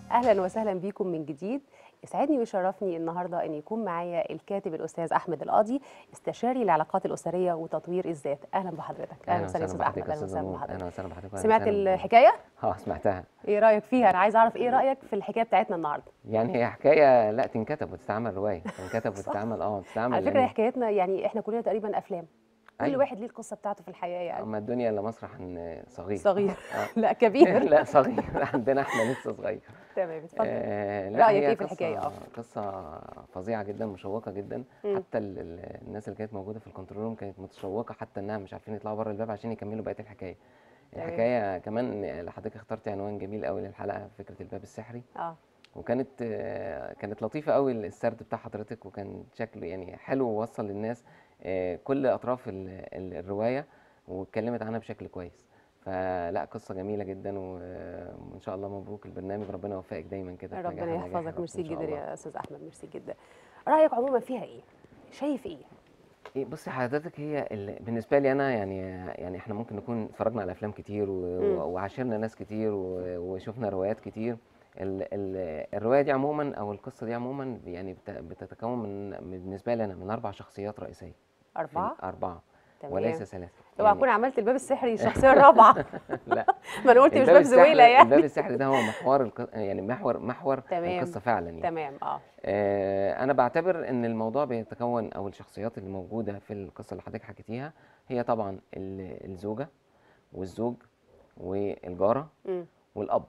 اهلا وسهلا بيكم من جديد يسعدني ويشرفني النهارده ان يكون معايا الكاتب الاستاذ احمد القاضي استشاري العلاقات الاسريه وتطوير الذات اهلا بحضرتك اهلا وسهلا استاذ احمد اهلا وسهلا بحضرتك اهلا وسهلا بحضرتك وأهلاً سمعت وسهلاً. الحكايه اه سمعتها ايه رايك فيها انا عايزه اعرف ايه رايك في الحكايه بتاعتنا النهارده يعني هي حكايه لا تنكتب وتتعمل روايه تنكتب وتتعمل اه تتعمل على فكره هي لأن- حكايتنا يعني احنا كلنا تقريبا افلام كل أيوة. واحد ليه القصه بتاعته في الحياه يعني اما الدنيا الا مسرح إن صغير صغير آه. لا كبير لا صغير عندنا احنا لسه صغير تمام اتفضل آه لا رأيك هي إيه في قصة- الحكاية؟ آه. قصه فظيعه جدا مشوقه جدا مم. حتى ال- ال- الناس اللي كانت موجوده في الكنترول روم كانت متشوقه حتى انها مش عارفين يطلعوا بره الباب عشان يكملوا بقيه الحكايه تمام. الحكايه كمان اللي حضرتك اخترت عنوان جميل قوي للحلقه فكره الباب السحري اه وكانت آه، كانت لطيفه قوي السرد بتاع حضرتك وكان شكله يعني حلو ووصل للناس آه، كل اطراف ال- ال- الروايه واتكلمت عنها بشكل كويس فلا قصه جميله جدا و- وان شاء الله مبروك البرنامج ربنا يوفقك دايما كده في نجاح ربنا النجاح يا يحفظك رب ميرسي إن شاء جدا الله. يا استاذ احمد ميرسي جدا رايك عموما فيها ايه شايف ايه إيه بصي حضرتك هي ال- بالنسبه لي انا يعني يعني احنا ممكن نكون اتفرجنا على افلام كتير و- مم. و- وعاشرنا ناس كتير و- وشفنا روايات كتير ال ال الروايه دي عموما او القصه دي عموما يعني بت- بتتكون من بالنسبه لي انا من اربع شخصيات رئيسيه في اربعه ال- اربعه تمام وليس ثلاثه اوعى يعني اكون عملت الباب السحري الشخصيه الرابعه لا ما انا قلت مش الباب باب السحري- زويله يعني الباب السحري ده هو محور الق... يعني محور محور تمام. القصه فعلا يعني تمام اه آه، انا بعتبر ان الموضوع بيتكون او الشخصيات اللي موجوده في القصه اللي حضرتك حكيتيها هي طبعا ال- الزوجه والزوج والجاره مم. والاب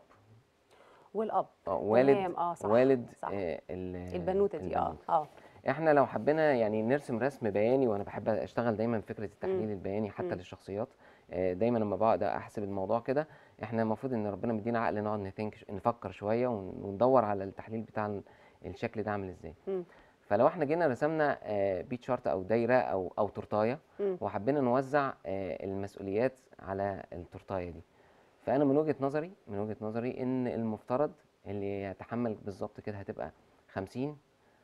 والاب آه، والد تمام اه صح والد صح. آه، ال- البنوته دي اه البنوتة. اه احنا لو حبينا يعني نرسم رسم بياني وانا بحب اشتغل دايما في فكره التحليل مم. البياني حتى مم. للشخصيات آه، دايما لما بقعد احسب الموضوع كده احنا المفروض ان ربنا مدينا عقل نقعد نثينك نفكر شويه ون- وندور على التحليل بتاع ال- الشكل ده عامل ازاي مم. فلو احنا جينا رسمنا بيت شارت او دايره او او تورتايه مم. وحبينا نوزع آه، المسؤوليات على التورتايه دي فانا من وجهه نظري من وجهه نظري ان المفترض اللي يتحمل بالظبط كده هتبقى 50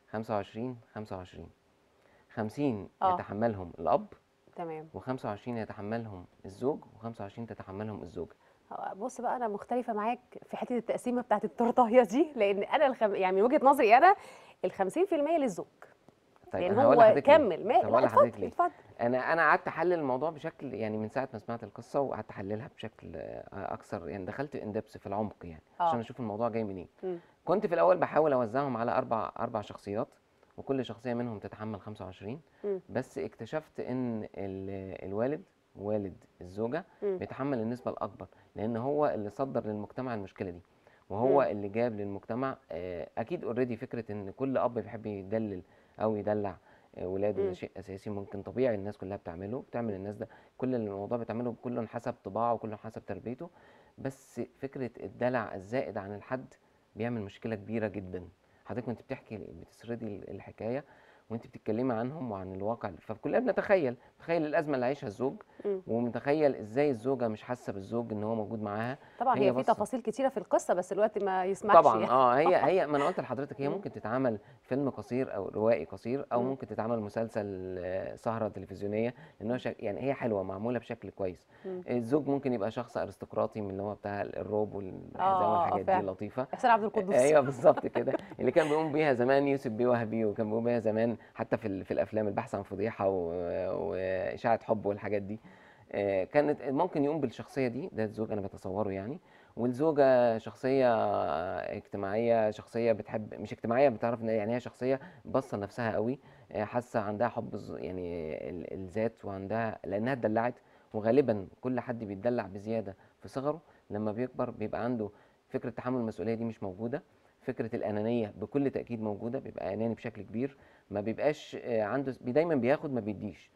25 25 50 آه. يتحملهم الاب تمام و25 يتحملهم الزوج و25 تتحملهم الزوجه آه، بص بقى انا مختلفه معاك في حته التقسيمه بتاعت التورتايه دي لان انا الخم... يعني من وجهه نظري انا ال 50% للزوج طيب لان أنا هقول هو لحضرتك ليه. كمل ما طب هقول لا لحضرتك اتفضل ليه اتفضل انا انا قعدت احلل الموضوع بشكل يعني من ساعه ما سمعت القصه وقعدت احللها بشكل آه، اكثر يعني دخلت اندبس في العمق يعني آه. عشان اشوف الموضوع جاي منين مم. كنت في الاول بحاول اوزعهم على اربع اربع شخصيات وكل شخصيه منهم تتحمل 25 مم. بس اكتشفت ان ال- الوالد والد الزوجه مم. بيتحمل النسبه الاكبر لان هو اللي صدر للمجتمع المشكله دي وهو مم. اللي جاب للمجتمع آه، اكيد اوريدي فكره ان كل اب بيحب يدلل او يدلع آه، ولاده مم. ده شيء اساسي ممكن طبيعي الناس كلها بتعمله بتعمل الناس ده كل الموضوع بتعمله كله حسب طباعه وكله حسب تربيته بس فكره الدلع الزائد عن الحد بيعمل مشكله كبيره جدا حضرتك وانت بتحكي بتسردي ال- الحكايه وانت بتتكلمي عنهم وعن الواقع فكلنا بنتخيل تخيل الازمه اللي عايشها الزوج مم. ومتخيل ازاي الزوجه مش حاسه بالزوج ان هو موجود معاها طبعا هي هي في بص- تفاصيل كتيره في القصه بس الوقت ما يسمحش طبعا يعني. اه هي هي ما انا قلت لحضرتك هي مم. ممكن تتعمل فيلم قصير او روائي قصير او مم. ممكن تتعمل مسلسل آه، سهره تلفزيونيه لان هو شك... يعني هي حلوه معموله بشكل كويس مم. الزوج ممكن يبقى شخص ارستقراطي من اللي هو بتاع الروب والحزام آه، آه، والحاجات دي فعلا. اللطيفه احسان عبد القدوس ايوه بالظبط كده اللي كان بيقوم بيها زمان يوسف بيه وهبي وكان بيقوم بيها زمان حتى في ال- في الافلام البحث عن فضيحه و- واشاعه حب والحاجات دي آه، كانت ممكن يقوم بالشخصيه دي ده الزوج انا بتصوره يعني والزوجه شخصيه اجتماعيه شخصيه بتحب مش اجتماعيه بتعرف ان يعني هي شخصيه باصه لنفسها قوي آه، حاسه عندها حب الز- يعني ال- الذات وعندها لانها اتدلعت وغالبا كل حد بيتدلع بزياده في صغره لما بيكبر بيبقى عنده فكره تحمل المسؤوليه دي مش موجوده فكره الانانيه بكل تاكيد موجوده بيبقى اناني بشكل كبير ما بيبقاش آه، عنده بي- دايما بياخد ما بيديش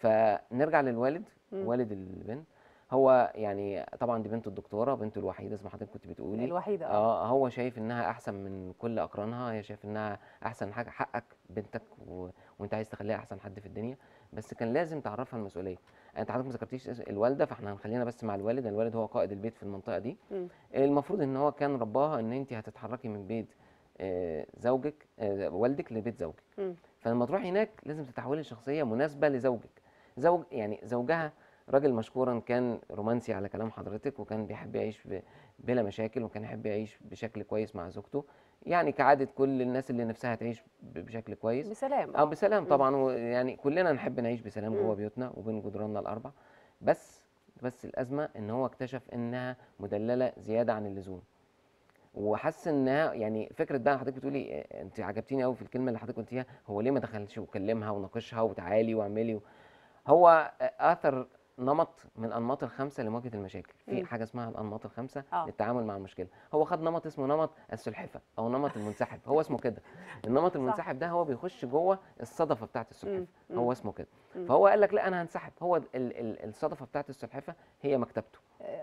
فنرجع للوالد مم. والد البنت هو يعني طبعا دي بنت الدكتوره بنته الوحيده زي ما حضرتك كنت بتقولي الوحيده اه اه هو شايف انها احسن من كل اقرانها هي شايف انها احسن حاجه حقك بنتك و... وانت عايز تخليها احسن حد في الدنيا بس كان لازم تعرفها المسؤوليه انت حضرتك ما ذكرتيش اس- الوالده فاحنا هنخلينا بس مع الوالد الوالد هو قائد البيت في المنطقه دي مم. المفروض ان هو كان رباها ان انت هتتحركي من بيت آه، زوجك آه، والدك لبيت زوجك مم. فلما تروحي هناك لازم تتحولي لشخصيه مناسبه لزوجك زوج يعني زوجها راجل مشكورا كان رومانسي على كلام حضرتك وكان بيحب يعيش ب- بلا مشاكل وكان يحب يعيش بشكل كويس مع زوجته يعني كعادة كل الناس اللي نفسها تعيش ب- بشكل كويس بسلام اه بسلام مم. طبعا ويعني كلنا نحب نعيش بسلام مم. جوه بيوتنا وبين جدراننا الاربع بس بس الازمه ان هو اكتشف انها مدلله زياده عن اللزوم وحس انها يعني فكره بقى حضرتك بتقولي آه، انت عجبتيني قوي في الكلمه اللي حضرتك قلتيها هو ليه ما دخلش وكلمها وناقشها وتعالي واعملي و... هو آه، اثر نمط من انماط الخمسه لمواجهه المشاكل في مم. حاجه اسمها الانماط الخمسه آه. للتعامل مع المشكله هو خد نمط اسمه نمط السلحفه او نمط المنسحب هو اسمه كده النمط المنسحب ده هو بيخش جوه الصدفه بتاعه السلحفه مم. هو اسمه كده مم. فهو قال لك لا انا هنسحب هو ال ال الصدفه بتاعه السلحفه هي مكتبته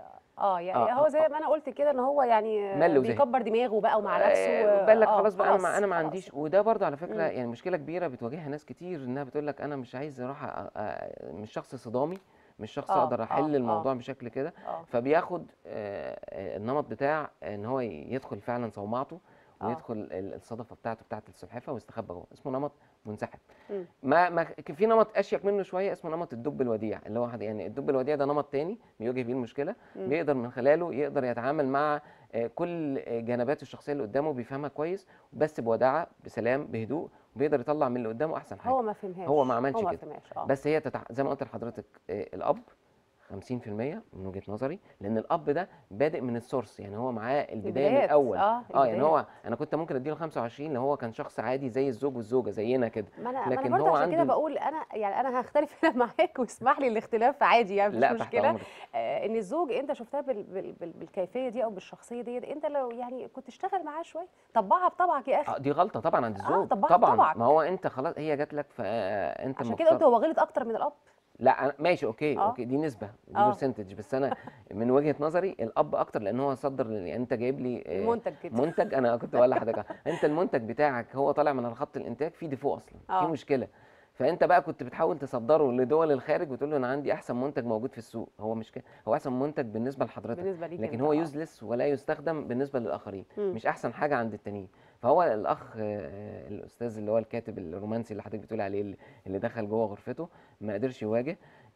اه يعني آه، هو آه، زي ما انا قلت كده ان هو يعني مل وزهق. بيكبر دماغه بقى ومع نفسه آه، بان لك آه، خلاص بقى انا ما انا ما خلاص. عنديش وده برضه على فكره مم. يعني مشكله كبيره بتواجهها ناس كتير انها بتقول لك انا مش عايز اروح أ- أ- مش شخص صدامي مش شخص آه، اقدر آه، احل آه. الموضوع بشكل كده اه فبياخد آه، آه، النمط بتاع ان هو يدخل فعلا صومعته آه. ويدخل ال- الصدفه بتاعته بتاعه السلحفه ويستخبى جوه اسمه نمط منسحب مم. ما ما ك- في نمط اشيك منه شويه اسمه نمط الدب الوديع اللي هو واحد- يعني الدب الوديع ده نمط تاني بيواجه بيه المشكله مم. بيقدر من خلاله يقدر يتعامل مع آه، كل آه، جنبات الشخصيه اللي قدامه بيفهمها كويس بس بوداعه بسلام بهدوء وبيقدر يطلع من اللي قدامه احسن حاجه هو ما فهمهاش هو ما عملش هو ما كده. فهمهاش اه بس هي تتع... زي ما قلت لحضرتك آه، الاب 50% من وجهه نظري لان الاب ده بادئ من السورس يعني هو معاه البدايه من البدايات، الاول اه اه يعني هو البدايات. انا كنت ممكن اديله 25 لو هو كان شخص عادي زي الزوج والزوجه زينا كده ما انا ما لكن انا برضه هو عشان كده عنده- بقول انا يعني انا هختلف هنا معاك واسمح لي الاختلاف عادي يعني لا مش تحت مشكله امرك آه ان الزوج انت شفتها بال بال بال بالكيفيه دي او بالشخصيه دي انت لو يعني كنت اشتغل معاه شويه طبعها بطبعك يا اخي اه دي غلطه طبعا عند الزوج طبعاً طبعا طبعا. ما هو انت خلاص هي جات لك فانت عشان كده قلت هو غلط اكتر من الاب لا أنا ماشي اوكي آه. اوكي دي نسبه دي آه. برسنتج بس انا من وجهه نظري الاب اكتر لان هو صدر يعني انت جايب لي آه، المنتج كده منتج انا كنت بقول لحضرتك انت المنتج بتاعك هو طالع من خط الانتاج فيه ديفو اصلا آه. في مشكله فانت بقى كنت بتحاول تصدره لدول الخارج وتقول له انا عندي احسن منتج موجود في السوق هو مش كده هو احسن منتج بالنسبه لحضرتك بالنسبه ليك لكن أنت، هو آه. يوزلس ولا يستخدم بالنسبه للاخرين مم. مش احسن حاجه عند التانيين فهو الاخ آه، الاستاذ اللي هو الكاتب الرومانسي اللي حضرتك بتقول عليه اللي- اللي دخل جوه غرفته ما قدرش يواجه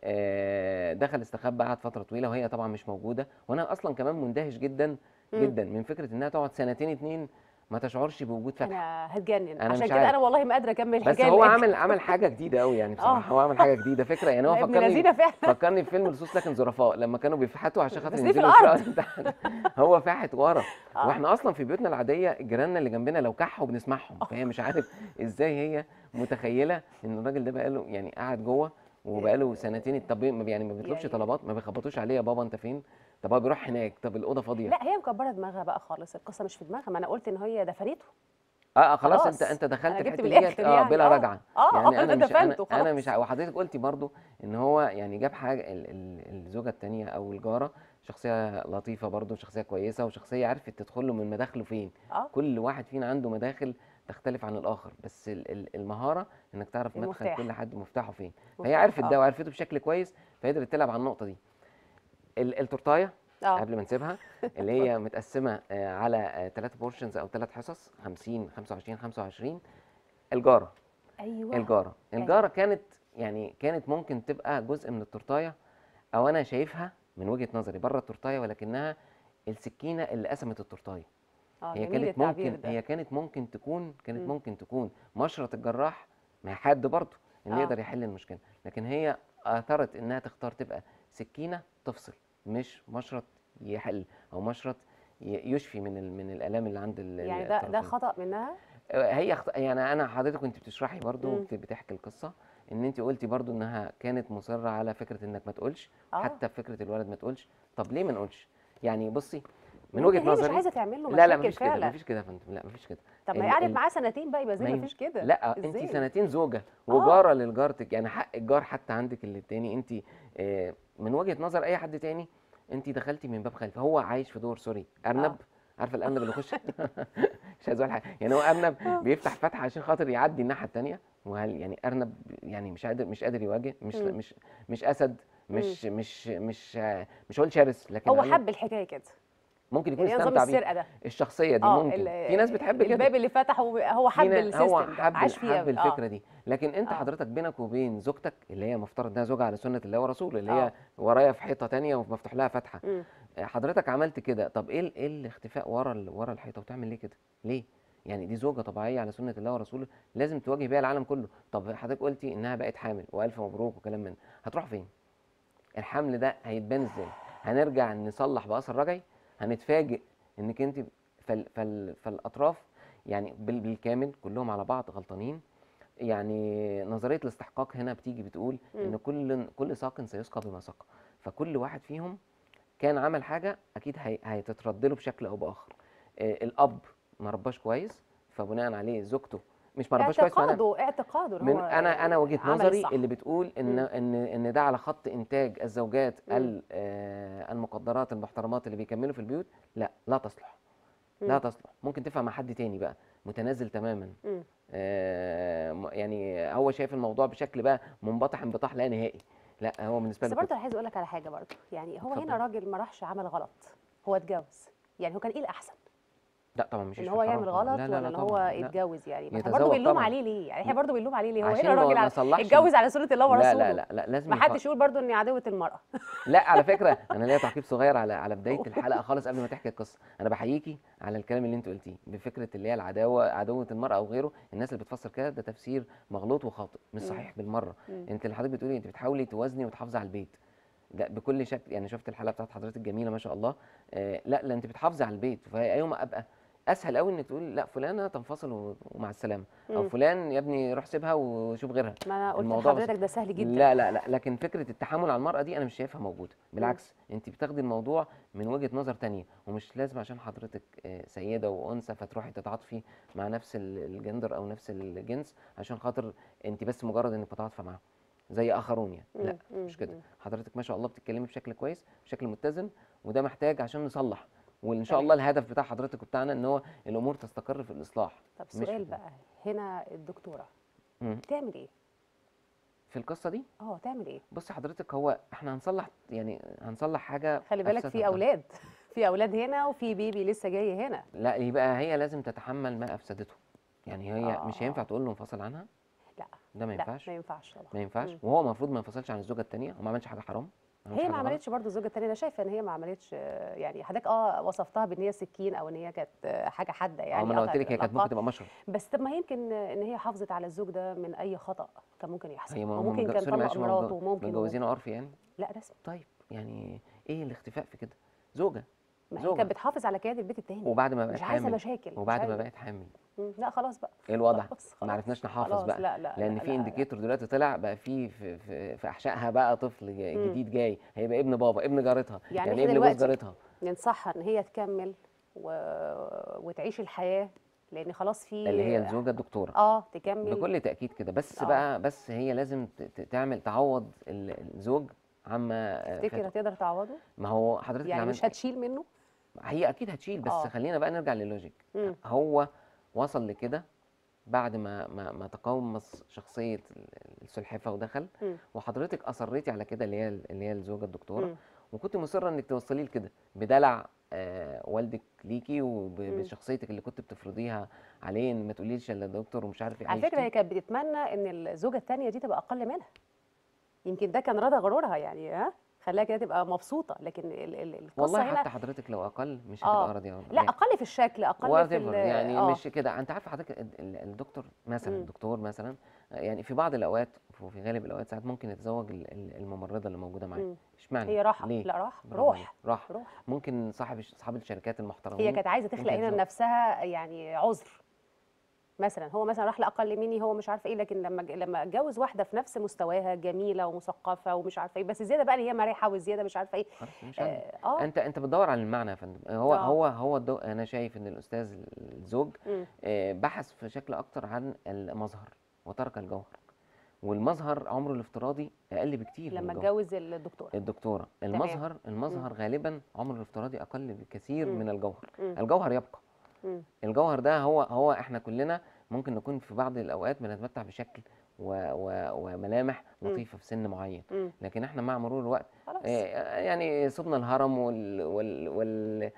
آه، دخل استخبى قعد فتره طويله وهي طبعا مش موجوده وانا اصلا كمان مندهش جدا مم. جدا من فكره انها تقعد سنتين اتنين ما تشعرش بوجود فتح انا هتجنن أنا عشان مش كده عارف. انا والله ما قادره اكمل بس الحكايه هو اللي- عمل عمل حاجه جديده قوي يعني بصراحه آه. هو عمل حاجه جديده فكره يعني هو ابن فكرني لذينه فعلا فكرني بفيلم لصوص لكن ظرفاء لما كانوا بيفحتوا عشان خاطر بس دي في ينزلوا الأرض. يسرقوا تحت. هو فاحت ورا آه. واحنا اصلا في بيوتنا العاديه جيراننا اللي جنبنا لو كحوا بنسمعهم فهي مش عارف ازاي هي متخيله ان الراجل ده بقاله يعني قاعد جوه وبقاله سنتين طب ما- يعني ما بيطلبش يعني- طلبات ما بيخبطوش عليه يا بابا انت فين طب هو بيروح هناك طب الاوضه فاضيه لا هي مكبره دماغها بقى خالص القصه مش في دماغها ما انا قلت ان هي دفنته اه آه، خلاص, خلاص. انت انت دخلت أنا في جبت الحته من ديت الآخر اه يعني، بلا آه. رجعه آه، يعني أنا انا مش انا, دفنته انا خلاص. مش ع- وحضرتك قلتي برضو ان هو يعني جاب حاجه ال ال الزوجه الثانيه او الجاره شخصيه لطيفه برضو شخصيه كويسه وشخصيه عرفت تدخل له من مداخله فين اه كل واحد فينا عنده مداخل تختلف عن الاخر بس ال ال المهاره انك تعرف مدخل المفتاح. كل حد مفتاحه فين فهي مفتاح، عرفت آه. ده وعرفته بشكل كويس فقدرت تلعب على النقطه دي ال- التورتايه اه قبل ما نسيبها اللي هي متقسمه آه، على ثلاث بورشنز او ثلاث حصص 50 25 25 الجاره ايوه الجاره الجاره كانت يعني كانت ممكن تبقى جزء من التورتايه او انا شايفها من وجهه نظري بره التورتايه ولكنها السكينه اللي قسمت التورتايه اه هي جميل كانت التعبير ممكن ده. هي كانت ممكن تكون كانت مم. ممكن تكون مشرط الجراح ما هي حد برضه انه آه. يقدر يحل المشكله لكن هي اثرت انها تختار تبقى سكينه تفصل مش مشرط يحل او مشرط ي- يشفي من ال- من الالام اللي عند ال- يعني ده ده الطرفين. خطا منها آه، هي أخت... يعني انا حضرتك كنت بتشرحي برضو مم. وكنت بتحكي القصه ان انت قلتي برضو انها كانت مصره على فكره انك ما تقولش اه حتى فكره الولد ما تقولش طب ليه ما نقولش يعني بصي من ممكن وجهه هي مش نظري عايزه تعمل له لا لا مشاكل مفيش كده فعلا مفيش كده يا فندم لا مفيش كده طب ما ال- هي قعدت ال- معاه سنتين بقى يبقى زي ما ما ين- فيش كده لا انت إزاي؟ سنتين زوجه وجاره للجارتك يعني حق الجار حتى عندك اللي التاني انت آه، من وجهه نظر اي حد تاني انت دخلتي من باب خلف هو عايش في دور سوري ارنب آه. عارفه الارنب اللي يخش مش عايز اقول حاجه يعني هو ارنب بيفتح فتحه عشان خاطر يعدي الناحيه التانيه وهل يعني ارنب يعني مش قادر مش قادر يواجه مش مم. مش مش اسد مش مش مش آه، مش هقول شرس لكن هو أرنب حب الحكايه كده ممكن يكون يعني نظام استمتع بيه السرقه ده الشخصيه دي اه ممكن ال- في ناس بتحب كده الباب اللي فتحه هو حب في ناس- السيستم هو ده حب عاش فيه حب أوي. آه. الفكره دي لكن انت آه. حضرتك بينك وبين زوجتك اللي هي مفترض انها زوجه على سنه الله ورسوله اللي آه. هي ورايا في حيطه تانية ومفتوح لها فتحه مم. حضرتك عملت كده طب ايه ال- ايه الاختفاء ورا ال- ورا الحيطه وتعمل ليه كده ليه يعني دي زوجه طبيعيه على سنه الله ورسوله لازم تواجه بيها العالم كله طب حضرتك قلتي انها بقت حامل والف مبروك وكلام من ده. هتروح فين الحمل ده هيتبان ازاي هنرجع نصلح باثر رجعي هنتفاجئ انك انت فال فال فالاطراف يعني بال- بالكامل كلهم على بعض غلطانين يعني نظريه الاستحقاق هنا بتيجي بتقول ان مم. كل كل ساق سيسقى بما سقى فكل واحد فيهم كان عمل حاجه اكيد هي- هتترد له بشكل او باخر آه، الاب ما رباش كويس فبناء عليه زوجته مش ما رباش كويس معناها اعتقاده اعتقاده إن من هو انا انا وجهه عمل نظري الصح. اللي بتقول ان مم. ان ان ده على خط انتاج الزوجات مم. ال- آه، المقدرات المحترمات اللي بيكملوا في البيوت لا لا تصلح لا مم. تصلح ممكن تنفع مع حد تاني بقى متنازل تماما مم. آه، م- يعني هو شايف الموضوع بشكل بقى منبطح انبطاح لا نهائي لا هو بالنسبه بس له برضه كده. انا عايز اقول لك على حاجه برضه يعني هو هنا اتفضل. راجل ما راحش عمل غلط هو اتجوز يعني هو كان ايه الاحسن لا طبعا مش ان في هو الحرام يعمل طبعاً. غلط لا لا ولا لا ان هو طبعاً. لا. يتجوز يعني ما احنا يتزوج برضه بنلوم طبعاً. عليه ليه يعني احنا برضه بنلوم عليه ليه هو عشان هنا ما- راجل ما على- صلحش اتجوز على سنه الله لا ورسوله لا لا لا لازم ما يخ- حدش يقول برضه اني عدوه المراه لا على فكره انا ليا تعقيب صغير على على بدايه الحلقه خالص قبل ما تحكي القصه انا بحييكي على الكلام اللي انت قلتيه بفكره اللي هي العداوه عدوه المراه او غيره الناس اللي بتفسر كده ده تفسير مغلوط وخاطئ مش مم. صحيح بالمره مم. انت اللي حضرتك بتقولي انت بتحاولي توازني وتحافظي على البيت لا بكل شكل يعني شفت الحلقه بتاعت حضرتك جميله ما شاء الله آه لا لا انت بتحافظي على البيت فيوم ابقى اسهل قوي انك تقول لا فلانه تنفصل و- ومع السلامه او مم. فلان يا ابني روح سيبها وشوف غيرها ما انا قلت الموضوع بس- لحضرتك ده سهل جدا لا لا لا لكن فكره التحامل على المراه دي انا مش شايفها موجوده بالعكس انت بتاخدي الموضوع من وجهه نظر تانية ومش لازم عشان حضرتك آه، سيده وانثى فتروحي تتعاطفي مع نفس ال- الجندر او نفس الجنس عشان خاطر انت بس مجرد انك بتتعاطفي معاهم زي اخرون يعني لا مم. مش كده مم. حضرتك ما شاء الله بتتكلمي بشكل كويس بشكل متزن وده محتاج عشان نصلح وان شاء تمام. الله الهدف بتاع حضرتك وبتاعنا ان هو الامور تستقر في الاصلاح طب مش سؤال في- بقى هنا الدكتوره مم. تعمل ايه في القصه دي اه تعمل ايه بصي حضرتك هو احنا هنصلح يعني هنصلح حاجه خلي بالك أفسدها في الدهر. اولاد في اولاد هنا وفي بيبي لسه جاي هنا لا يبقى هي لازم تتحمل ما افسدته يعني هي آه. مش هينفع تقول له انفصل عنها لا ده ما لا ينفعش ما ينفعش طبعا ما ينفعش مم. وهو المفروض ما ينفصلش عن الزوجه الثانيه وما عملش حاجه حرام عملش هي حاجة ما غلط. عملتش برضه الزوجه الثانيه انا شايفه ان هي ما عملتش آه، يعني حضرتك اه وصفتها بان هي سكين او ان هي كانت آه، حاجه حاده اه يعني ما انا قلت قطعت لك هي كانت ممكن العلاقات. تبقى مشرب بس طب ما يمكن آه، ان هي حافظت على الزوج ده من اي خطا كان ممكن يحصل هي ما هم وممكن متج- كان سوري طلق معلش، ما هم مراته متج- وممكن متجوزين عرفي يعني لا رسمي طيب يعني ايه الاختفاء في كده زوجه ما هي زوجة. كانت بتحافظ على كيان البيت التاني وبعد ما بقت مش عايزه حامل مشاكل مش وبعد ما عايزة. بقت حامل مم، لا خلاص بقى ايه الوضع خلاص ما خلاص. عرفناش نحافظ خلاص بقى لا لا لان لا في لا لا. انديكيتور دلوقتي طلع بقى في في في, في احشائها بقى طفل ج- مم. جديد جاي هيبقى ابن بابا ابن جارتها يعني يعني, إحنا ابن جوز دلوقتي جارتها ننصحها ان هي تكمل و... وتعيش الحياه لان خلاص في اللي هي الزوجه الدكتوره اه تكمل بكل تاكيد كده بس آه. بقى بس هي لازم ت- ت- تعمل تعوض ال- الزوج عما آه، تفتكر فات هتقدر تعوضه ما هو حضرتك اللي يعني عملت مش هتشيل منه هي اكيد هتشيل بس آه. خلينا بقى نرجع للوجيك مم. هو وصل لكده بعد ما ما, ما تقمص شخصيه ال- السلحفه ودخل مم. وحضرتك اصريتي على كده اللي هي اللي هي الزوجه الدكتوره مم. وكنت مصره انك توصليه لكده بدلع آه والدك ليكي مم. وبشخصيتك اللي كنت بتفرضيها عليه ان ما تقوليش الا دكتور ومش عارف ايه على فكره هي عايشتي. كانت بتتمنى ان الزوجه الثانيه دي تبقى اقل منها يمكن ده كان رضا غرورها يعني ها خلاها كده تبقى مبسوطه لكن ال- ال- القصه والله هنا حتى حضرتك لو اقل مش آه. هتبقى راضيه لا اقل في الشكل اقل في whatever ال- يعني آه. مش كده انت عارفه حضرتك ال- ال- الدكتور مثلا مم. الدكتور مثلا آه، يعني في بعض الاوقات وفي غالب الاوقات ساعات ممكن يتزوج ال- ال- الممرضه اللي موجوده معاه مم. اشمعنى هي راحه ليه لا راح برافو عليك. روح راح روح ممكن صاحب الش- اصحاب الشركات المحترمين هي كانت عايزه تخلق ممكن هنا يتزوج. لنفسها يعني عذر مثلا هو مثلا راح لاقل مني هو مش عارفه ايه لكن لما ج- لما اتجوز واحده في نفس مستواها جميله ومثقفه ومش عارفه ايه بس زياده بقى اللي هي مرحه والزياده مش عارفه ايه خلاص مش عندي. اه آه. انت انت بتدور على المعنى يا فندم هو آه. هو هو الدو... انا شايف ان الاستاذ الزوج مم. آه، بحث في شكل اكتر عن المظهر وترك الجوهر والمظهر عمره الافتراضي اقل بكتير من لما الجوهر. اتجوز الدكتوره الدكتوره المظهر المظهر غالبا عمره الافتراضي اقل بكثير مم. من الجوهر مم. الجوهر يبقى مم. الجوهر ده هو هو احنا كلنا ممكن نكون في بعض الاوقات بنتمتع بشكل و و وملامح مم. لطيفه في سن معين مم. لكن احنا مع مرور الوقت خلاص آه، يعني صبنا الهرم وال وال وال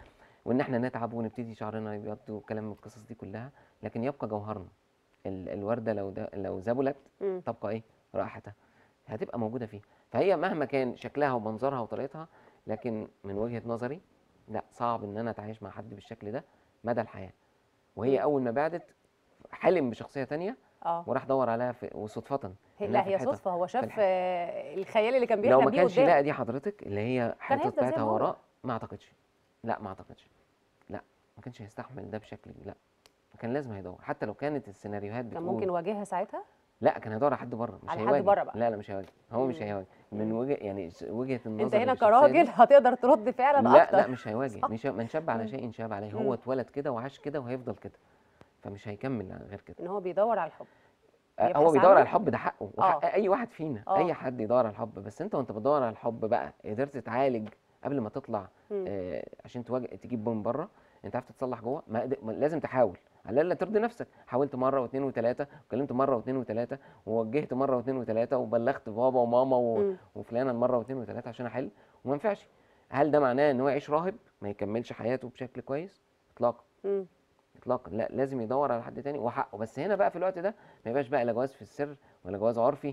وان احنا نتعب ونبتدي شعرنا يبيض وكلام من القصص دي كلها لكن يبقى جوهرنا ال- الورده لو ده لو ذبلت مم. تبقى ايه رائحتها هتبقى موجوده فيها فهي مهما كان شكلها ومنظرها وطريقتها لكن من وجهه نظري لا صعب ان انا اتعايش مع حد بالشكل ده مدى الحياه وهي مم. اول ما بعدت حلم بشخصيه تانية اه وراح دور عليها في وصدفه هي إنها لا في هي الحيطة. صدفه هو شاف الح- آه، الخيال اللي كان لو بيحلم ما بيه كانش قدامه لا دي حضرتك اللي هي حيطه هيفضل زي بتاعتها ما هو. وراء ما اعتقدش لا ما اعتقدش لا ما كانش هيستحمل ده بشكل لا كان لازم هيدور حتى لو كانت السيناريوهات كان بتقول ممكن يواجهها ساعتها لا كان هيدور على حد بره مش على حد هيواجه بره بقى. لا لا مش هيواجه هو مش مم. هيواجه من مم. وجه يعني س- وجهه النظر انت هنا للشخصية دي- كراجل هتقدر ترد فعلا لا اكتر لا مش هيواجه صح. مش من شاب على مم. شيء شاب عليه مم. هو اتولد كده وعاش كده وهيفضل كده فمش هيكمل غير كده ان هو بيدور على الحب آه، بيبحث هو بيدور عنه؟ على الحب ده حقه وحق آه. اي واحد فينا آه. اي حد يدور على الحب بس انت وانت بتدور على الحب بقى قدرت تعالج قبل ما تطلع مم. آه عشان تواجه تجيب من بره انت عارف تتصلح جوه ما قد- ما لازم تحاول على الاقل ترضي نفسك حاولت مره واثنين وثلاثه وكلمت مره واثنين وثلاثه ووجهت مره واثنين وثلاثه وبلغت بابا وماما و... مم. وفلانه مره واثنين وثلاثه عشان احل وما ينفعش هل ده معناه ان هو يعيش راهب ما يكملش حياته بشكل كويس اطلاقا مم. اطلاقا لا لازم يدور على حد تاني وحقه بس هنا بقى في الوقت ده ما يبقاش بقى لا جواز في السر ولا جواز عرفي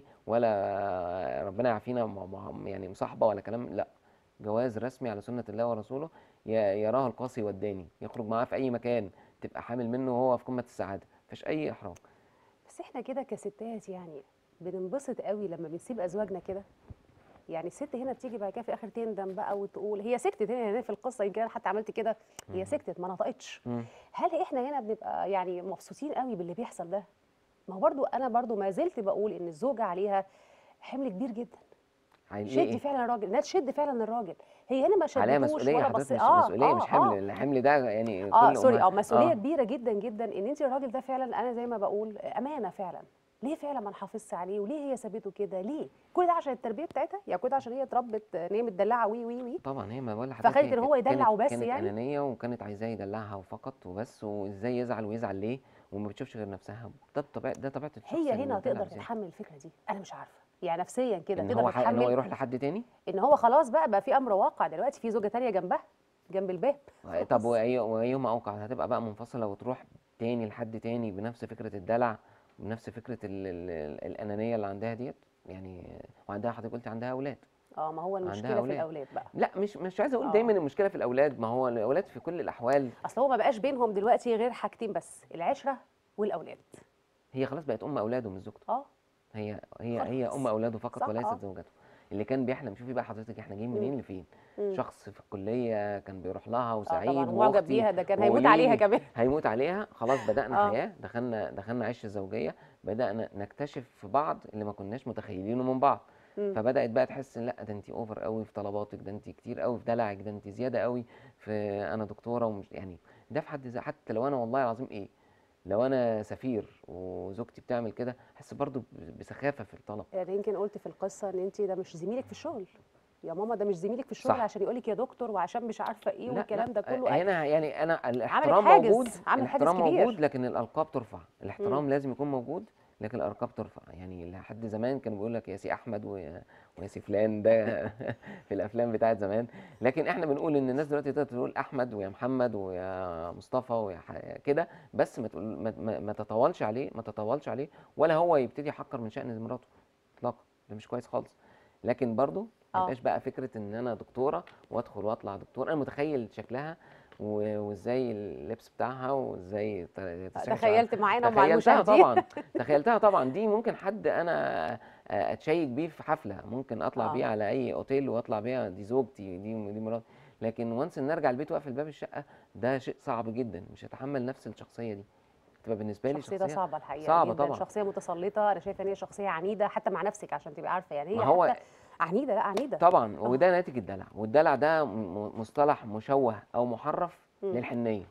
ولا ربنا يعافينا مع- مع- يعني مصاحبه ولا كلام لا جواز رسمي على سنه الله ورسوله ي- يراه القاصي والداني يخرج معاه في اي مكان تبقى حامل منه وهو في قمه السعاده مفيش اي احراج بس احنا كده كستات يعني بننبسط قوي لما بنسيب ازواجنا كده يعني الست هنا بتيجي بعد كده في الاخر تندم بقى وتقول هي سكتت هنا هنا في القصه يمكن انا حتى عملت كده هي مم. سكتت ما نطقتش مم. هل احنا هنا بنبقى يعني مبسوطين قوي باللي بيحصل ده ما هو برضو انا برضو ما زلت بقول ان الزوجه عليها حمل كبير جدا عايز شد ايه فعلا الراجل انها تشد فعلا الراجل هي هنا ما عليها شدتوش مسؤوليه ولا حضرتك بص مش اه مسؤوليه مش آه، حمل آه. الحمل ده يعني اه كل سوري أمها- اه مسؤوليه آه. كبيره جدا جدا ان انت الراجل ده فعلا انا زي ما بقول امانه فعلا ليه فعلا ما نحافظش عليه وليه هي سابته كده ليه كل ده عشان التربيه بتاعتها يعني كل ده عشان هي اتربت ان هي متدلعه وي وي وي طبعا هي ما بقول لحضرتك فخدت هي إن هو كانت- يدلع وبس كانت يعني؟ انانيه وكانت عايزاه يدلعها فقط وبس وازاي يزعل ويزعل ليه وما بتشوفش غير نفسها ده الطبيعي ده طبيعه الشخص هي اللي هنا بيدلع تقدر بزيادة. تتحمل الفكره دي انا مش عارفه يعني نفسيا كده ان تقدر هو ح- ان هو تتحمل يروح لحد تاني ان هو خلاص بقى بقى في امر واقع دلوقتي في زوجه تانية جنبها جنب الباب طب خلاص. وأي- وايهما اوقع هتبقى بقى منفصله وتروح تاني لحد تاني بنفس فكره الدلع بنفس فكره ال ال ال الانانيه اللي عندها ديت يعني وعندها حضرتك قلت عندها اولاد اه ما هو عندها المشكله في أولاد. الاولاد بقى لا مش مش عايز اقول آه. دايما المشكله في الاولاد ما هو الاولاد في كل الاحوال اصل هو ما بقاش بينهم دلوقتي غير حاجتين بس العشره والاولاد هي خلاص بقت ام اولاده مش زوجته اه هي هي هي خلاص. ام اولاده فقط صح، وليست آه. زوجته اللي كان بيحلم شوفي بقى حضرتك احنا جايين منين مم. لفين مم. شخص في الكليه كان بيروح لها اه وسعيد طبعا معجب واختي بيها ده كان هيموت وقولي عليها لي كمان هيموت عليها خلاص بدأنا آه. حياة دخلنا دخلنا عيش الزوجية بدأنا نكتشف في بعض اللي ما كناش متخيلينه من بعض مم. فبدأت بقى تحس إن لا ده انت اوفر قوي في طلباتك ده انت كتير قوي في دلعك ده انت زيادة قوي في انا دكتورة ومش يعني ده في حد ذا- حتى لو انا والله العظيم ايه لو انا سفير وزوجتي بتعمل كده احس برضو ب- بسخافة في الطلب يعني يمكن قلت في القصه ان انت ده مش زميلك في الشغل يا ماما ده مش زميلك في الشغل صح. عشان يقول لك يا دكتور وعشان مش عارفه ايه لا والكلام لا ده كله هنا يعني انا الاحترام حاجز، موجود عامل حاجز الاحترام كبير. موجود لكن الالقاب ترفع الاحترام لازم يكون موجود لكن الالقاب ترفع يعني لحد زمان كان بيقول لك يا سي احمد ويا ويا سي فلان ده في الافلام بتاعت زمان لكن احنا بنقول ان الناس دلوقتي تقدر تقول احمد ويا محمد ويا مصطفى ويا ح- كده بس ما تقول ما, ما, ما تطولش عليه ما تطولش عليه ولا هو يبتدي يحقر من شأن مراته اطلاقا ده مش كويس خالص لكن برضو ما آه. يبقاش بقى فكره ان انا دكتوره وادخل واطلع دكتور انا متخيل شكلها و- وازاي اللبس بتاعها وازاي ت- تسريح شعرها. تخيلت معانا ومع تخيلتها المشاهدين طبعا تخيلتها طبعا دي ممكن حد انا اتشيك بيه في حفله ممكن اطلع آه. بيه على اي اوتيل واطلع بيها دي زوجتي دي دي مراتي لكن وانس ان ارجع البيت واقفل باب الشقه ده شيء صعب جدا مش هتحمل نفس الشخصيه دي تبقى بالنسبه لي شخصيتها شخصيه صعبه الحقيقه صعبة جدا طبعا. شخصيه متسلطه انا شايفه ان هي شخصيه عنيده حتى مع نفسك عشان تبقى عارفه يعني هي ما هو حتى عنيده لا عنيده طبعا وده ناتج الدلع والدلع ده م- مصطلح مشوه او محرف مم. للحنيه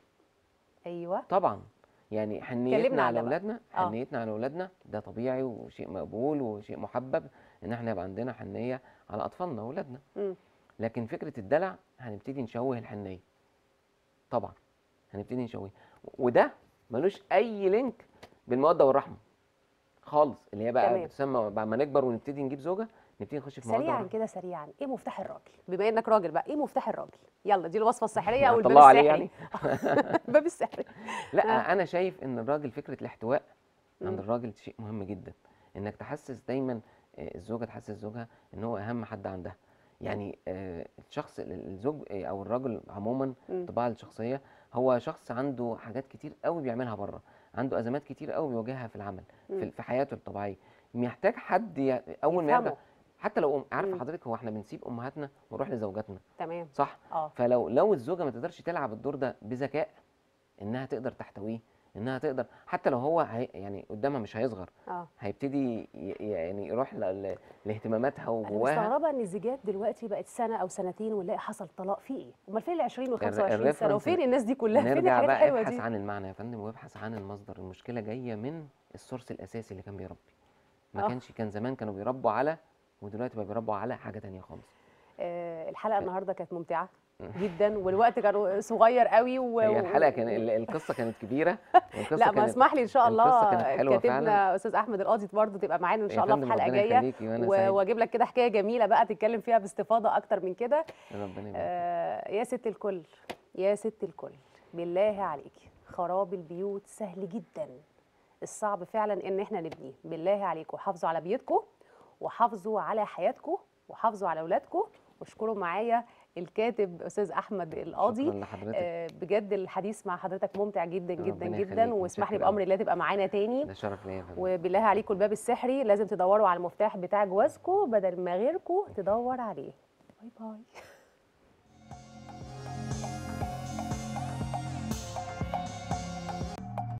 ايوه طبعا يعني حنيتنا كلمنا على على بقى. اولادنا آه. حنيتنا على اولادنا ده طبيعي وشيء مقبول وشيء محبب ان احنا يبقى عندنا حنيه على اطفالنا واولادنا مم. لكن فكره الدلع هنبتدي نشوه الحنيه طبعا هنبتدي نشوه وده ملوش اي لينك بالموده والرحمه خالص اللي هي بقى تمام. بتسمى بعد ما نكبر ونبتدي نجيب زوجه نبتدي نخش في مواد سريعا ورا- كده سريعا ايه مفتاح الراجل بما انك راجل بقى ايه مفتاح الراجل يلا دي الوصفه السحريه او الباب هتطلعوا عليه السحري الباب السحري لا انا شايف ان الراجل فكره الاحتواء عند مم. الراجل شيء مهم جدا انك تحسس دايما آه، الزوجه تحسس زوجها ان هو اهم حد عندها يعني آه، الشخص ال- الزوج آه، او الراجل عموما مم. طباع الشخصيه هو شخص عنده حاجات كتير قوي بيعملها بره عنده ازمات كتير قوي بيواجهها في العمل مم. في, في حياته الطبيعيه محتاج حد ي- اول ما يرجع يفهمه. حتى لو أم عارفه مم. حضرتك هو احنا بنسيب امهاتنا ونروح لزوجاتنا تمام صح اه فلو لو الزوجه ما تقدرش تلعب الدور ده بذكاء انها تقدر تحتويه انها تقدر حتى لو هو هي يعني قدامها مش هيصغر اه هيبتدي ي- ي- يعني يروح ل- ل- لاهتماماتها انا وجواها مستغربه ان الزيجات دلوقتي بقت سنه او سنتين ونلاقي حصل طلاق في ايه امال فين ال 20 وال 25 سنه الريفرنس وفين الناس دي كلها فين نرجع الحاجات بقى الحلوه ابحث دي عن المعنى يا فندم وابحث عن المصدر المشكله جايه من السورس الاساسي اللي كان بيربي ما آه. كانش كان زمان كانوا بيربوا على ودلوقتي بقى بيربوا على حاجه تانية خالص آه الحلقه النهارده كانت ممتعه جدا والوقت كان صغير قوي و... هي الحلقه كان ال- القصه كانت كبيره والقصه لا ما كانت اسمح لي ان شاء الله القصة كانت حلوة كاتبنا فعلاً. استاذ احمد القاضي برضه تبقى معانا ان يا شاء الله في فندم حلقه ربنا جايه يخليكي وانا و- سعيد واجيب لك كده حكايه جميله بقى تتكلم فيها باستفاضه اكتر من كده ربنا يبارك فيك. آه يا ست الكل يا ست الكل بالله عليكي خراب البيوت سهل جدا الصعب فعلا ان احنا نبنيه بالله عليكم حافظوا على بيوتكم وحافظوا على حياتكم وحافظوا على اولادكم واشكروا معايا الكاتب استاذ احمد القاضي شكرا لحضرتك آه بجد الحديث مع حضرتك ممتع جدا جدا ربنا جدا يخليك، واسمح لي متشكر بامر الله تبقى معانا تاني ده شرف ليا يا فندم وبالله عليكم الباب السحري لازم تدوروا على المفتاح بتاع جوازكم بدل ما غيركم تدور عليه باي باي